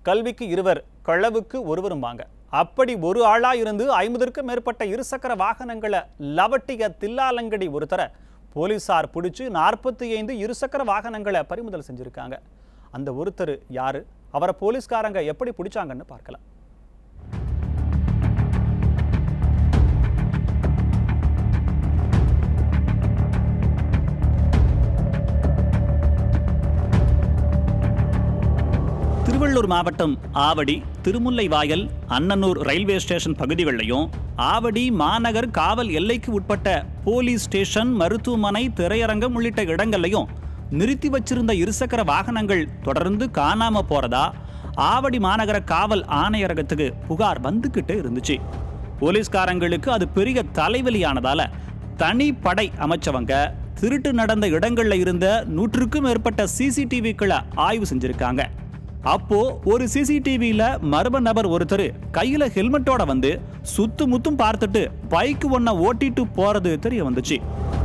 கல்விக்கு இருவர் களவுக்கு ஒருவரும்பாங்க அப்படி ஒரு ஆளா இருந்து ஐம்பதற்கும் மேற்பட்ட இருசக்கர வாகனங்களை லவட்டிய தில்லாலங்கடி ஒருத்தர போலீசார் பிடிச்சு நாற்பத்தி ஐந்து இருசக்கர வாகனங்களை பறிமுதல் செஞ்சிருக்காங்க அந்த ஒருத்தர் யாரு அவரை போலீஸ்காரங்க எப்படி பிடிச்சாங்கன்னு பார்க்கலாம் திருவள்ளூர் மாவட்டம் ஆவடி திருமுல்லைவாயல் அன்னனூர் ரயில்வே ஸ்டேஷன் பகுதிகளிலையும் ஆவடி மாநகர் காவல் எல்லைக்கு உட்பட்ட போலீஸ் ஸ்டேஷன் மருத்துவமனை திரையரங்கம் உள்ளிட்ட இடங்கள்லையும் நிறுத்தி வச்சிருந்த இருசக்கர வாகனங்கள் தொடர்ந்து காணாம போறதா ஆவடி மாநகர காவல் ஆணையரகத்துக்கு புகார் வந்துகிட்டே இருந்துச்சு போலீஸ்காரங்களுக்கு அது பெரிய தலைவலியானதால தனி படை அமைச்சவங்க திருட்டு நடந்த இடங்கள்ல இருந்த நூற்றுக்கும் மேற்பட்ட சிசிடிவிக்களை ஆய்வு செஞ்சிருக்காங்க அப்போ ஒரு சிசிடிவியில மர்ம நபர் ஒருத்தர் கையில ஹெல்மெட்டோட வந்து சுத்து முத்தும் பார்த்துட்டு பைக் ஒன்ன ஓட்டிட்டு போறது தெரிய வந்துச்சு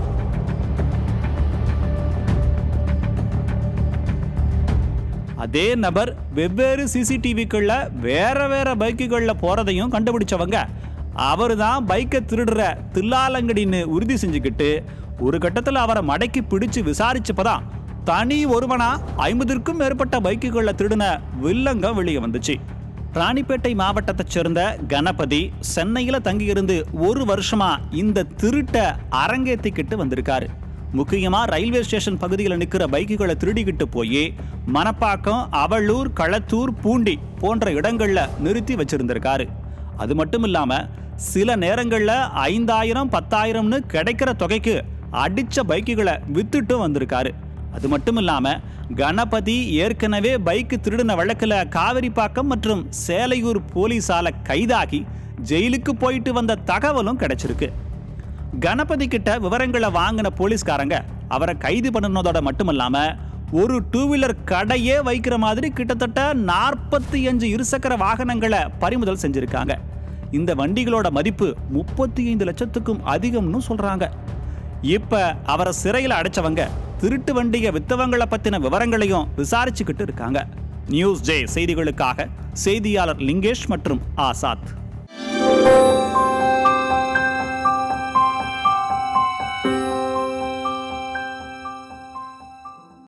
அதே நபர் வெவ்வேறு சிசிடிவிக்குள்ள வேற வேற பைக்குகளில் போறதையும் கண்டுபிடிச்சவங்க அவர் தான் பைக்கை திருடுற தில்லாலங்கடின்னு உறுதி செஞ்சுக்கிட்டு ஒரு கட்டத்தில் அவரை மடக்கி பிடிச்சு விசாரிச்சப்பதான் தனி ஒருவனா ஐம்பதுக்கும் மேற்பட்ட பைக்குகளில் திருடின வில்லங்க வெளியே வந்துச்சு ராணிப்பேட்டை மாவட்டத்தைச் சேர்ந்த கணபதி சென்னையில் தங்கியிருந்து ஒரு வருஷமா இந்த திருட்டை அரங்கேற்றிக்கிட்டு வந்திருக்காரு முக்கியமா ரயில்வே ஸ்டேஷன் பகுதியில் நிற்கிற பைக்குகளை திருடிக்கிட்டு போய் மணப்பாக்கம் அவளூர் களத்தூர் பூண்டி போன்ற இடங்கள்ல நிறுத்தி வச்சிருந்திருக்காரு அது மட்டும் இல்லாம சில நேரங்கள்ல ஐந்தாயிரம் பத்தாயிரம்னு கிடைக்கிற தொகைக்கு அடிச்ச பைக்குகளை வித்துட்டும் வந்திருக்காரு அது மட்டும் இல்லாம கணபதி ஏற்கனவே பைக்கு திருடின வழக்குல காவிரிப்பாக்கம் மற்றும் சேலையூர் போலீஸால கைதாகி ஜெயிலுக்கு போயிட்டு வந்த தகவலும் கிடைச்சிருக்கு கணபதி கிட்ட விவரங்களை வாங்கின போலீஸ்காரங்க அவரை கைது பண்ணினதோட மட்டுமல்லாம ஒரு டூ வீலர் கடையே வைக்கிற மாதிரி கிட்டத்தட்ட நாற்பத்தி அஞ்சு இருசக்கர வாகனங்களை பறிமுதல் செஞ்சிருக்காங்க இந்த வண்டிகளோட மதிப்பு முப்பத்தி ஐந்து லட்சத்துக்கும் அதிகம்னு சொல்றாங்க இப்ப அவரை சிறையில் அடைச்சவங்க திருட்டு வண்டியை வித்தவங்களை பத்தின விவரங்களையும் விசாரிச்சுக்கிட்டு இருக்காங்க நியூஸ் ஜே செய்திகளுக்காக செய்தியாளர் லிங்கேஷ் மற்றும் ஆசாத்